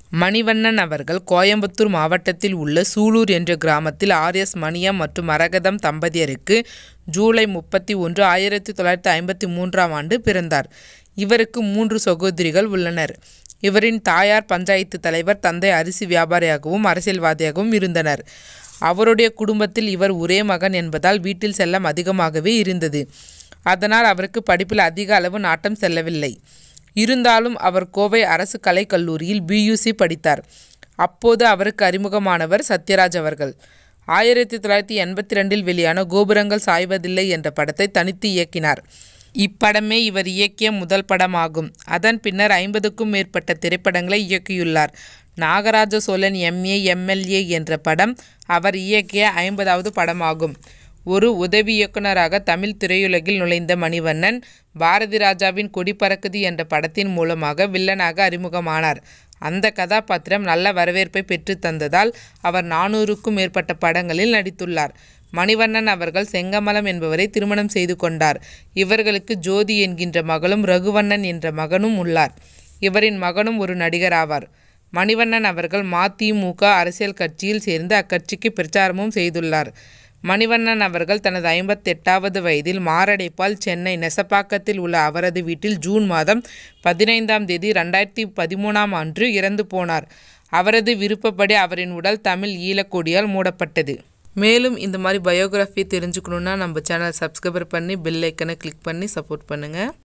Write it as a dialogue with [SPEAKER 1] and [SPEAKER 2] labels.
[SPEAKER 1] மணிவண்ணன் அவர்கள் கோயம்புத்தூர் மாவட்டத்தில் உள்ள சூலூர் என்ற கிராமத்தில் ஆர் எஸ் மணியம் மற்றும் மரகதம் தம்பதியருக்கு ஜூலை முப்பத்தி ஒன்று ஆயிரத்தி தொள்ளாயிரத்தி ஐம்பத்தி மூன்றாம் ஆண்டு பிறந்தார் இவருக்கு மூன்று சகோதரிகள் உள்ளனர் இவரின் தாயார் பஞ்சாயத்து தலைவர் தந்தை அரிசி வியாபாரியாகவும் அரசியல்வாதியாகவும் இருந்தனர் அவருடைய குடும்பத்தில் இவர் ஒரே மகன் என்பதால் வீட்டில் செல்லம் அதிகமாகவே இருந்தது அதனால் அவருக்கு படிப்பில் அதிக அளவு நாட்டம் செல்லவில்லை இருந்தாலும் அவர் கோவை அரசு கலைக் கல்லூரியில் பியூசி படித்தார் அப்போது அவருக்கு அறிமுகமானவர் சத்யராஜ் அவர்கள் ஆயிரத்தி தொள்ளாயிரத்தி எண்பத்தி ரெண்டில் வெளியான கோபுரங்கள் சாய்வதில்லை என்ற படத்தை தனித்து இயக்கினார் இப்படமே இவர் இயக்கிய முதல் படமாகும் அதன் பின்னர் ஐம்பதுக்கும் மேற்பட்ட திரைப்படங்களை இயக்கியுள்ளார் நாகராஜ சோழன் எம்ஏ எம்எல்ஏ என்ற படம் அவர் இயக்கிய ஐம்பதாவது படமாகும் ஒரு உதவி இயக்குனராக தமிழ் திரையுலகில் நுழைந்த மணிவண்ணன் பாரதி ராஜாவின் கொடி பறக்குது என்ற படத்தின் மூலமாக வில்லனாக அறிமுகமானார் அந்த கதாபாத்திரம் நல்ல வரவேற்பை பெற்று தந்ததால் அவர் நானூறுக்கும் மேற்பட்ட படங்களில் நடித்துள்ளார் மணிவண்ணன் அவர்கள் செங்கமலம் என்பவரை திருமணம் செய்து கொண்டார் இவர்களுக்கு ஜோதி என்கின்ற மகளும் ரகுவண்ணன் என்ற மகனும் உள்ளார் இவரின் மகனும் ஒரு நடிகர் ஆவார் மணிவண்ணன் அவர்கள் மதிமுக அரசியல் கட்சியில் சேர்ந்து அக்கட்சிக்கு பிரச்சாரமும் செய்துள்ளார் மணிவண்ணன் அவர்கள் தனது ஐம்பத்தெட்டாவது வயதில் மாரடைப்பால் சென்னை நெசப்பாக்கத்தில் உள்ள அவரது வீட்டில் ஜூன் மாதம் பதினைந்தாம் தேதி ரெண்டாயிரத்தி பதிமூணாம் அன்று இறந்து போனார் அவரது விருப்பப்படி அவரின் உடல் தமிழ் ஈழக்கொடியால் மூடப்பட்டது மேலும் இந்த மாதிரி பயோகிராஃபி தெரிஞ்சுக்கணுன்னா நம்ம சேனலை சப்ஸ்கிரைபர் பண்ணி பெல் ஐக்கனை கிளிக் பண்ணி சப்போர்ட் பண்ணுங்கள்